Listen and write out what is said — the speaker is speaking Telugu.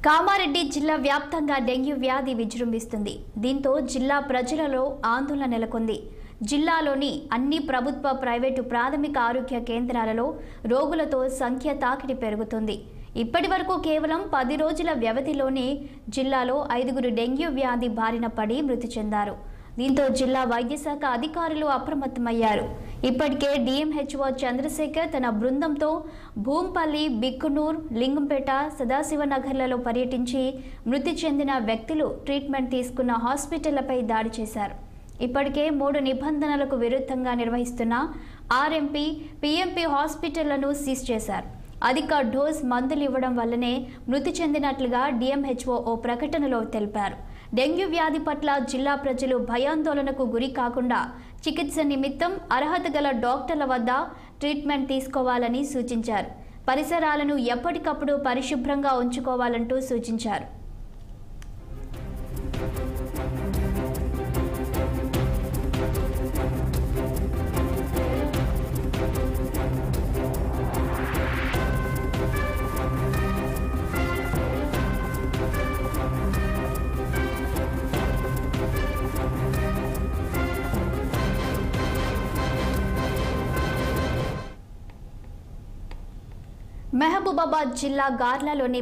కామారెడ్డి జిల్లా వ్యాప్తంగా డెంగ్యూ వ్యాధి విజృంభిస్తుంది దీంతో జిల్లా ప్రజలలో ఆందోళన నెలకొంది జిల్లాలోని అన్ని ప్రభుత్వ ప్రైవేటు ప్రాథమిక ఆరోగ్య కేంద్రాలలో రోగులతో సంఖ్య తాకిడి పెరుగుతుంది ఇప్పటి వరకు కేవలం పది రోజుల వ్యవధిలోనే జిల్లాలో ఐదుగురు డెంగ్యూ వ్యాధి బారిన పడి మృతి చెందారు దీంతో జిల్లా వైద్య శాఖ అధికారులు అప్రమత్తమయ్యారు ఇప్పటికే డిఎంహెచ్ఓ చంద్రశేఖర్ తన బృందంతో భూంపల్లి బిక్కునూర్ లింగంపేట సదాశివనగర్లలో పర్యటించి మృతి చెందిన వ్యక్తులు ట్రీట్మెంట్ తీసుకున్న హాస్పిటళ్లపై దాడి చేశారు ఇప్పటికే మూడు నిబంధనలకు విరుద్ధంగా నిర్వహిస్తున్న ఆర్ఎంపీ పీఎంపీ హాస్పిటళ్లను సీజ్ చేశారు అధిక డోస్ మందులు ఇవ్వడం వల్లనే మృతి చెందినట్లుగా డిఎంహెచ్ఓ ఓ ప్రకటనలో తెలిపారు డెంగ్యూ వ్యాధి పట్ల జిల్లా ప్రజలు భయాందోళనకు గురి కాకుండా చికిత్స నిమిత్తం అర్హత గల డాక్టర్ల వద్ద ట్రీట్మెంట్ తీసుకోవాలని సూచించారు పరిసరాలను ఎప్పటికప్పుడు పరిశుభ్రంగా ఉంచుకోవాలంటూ సూచించారు మహబూబాబాద్ జిల్లా గార్లలోని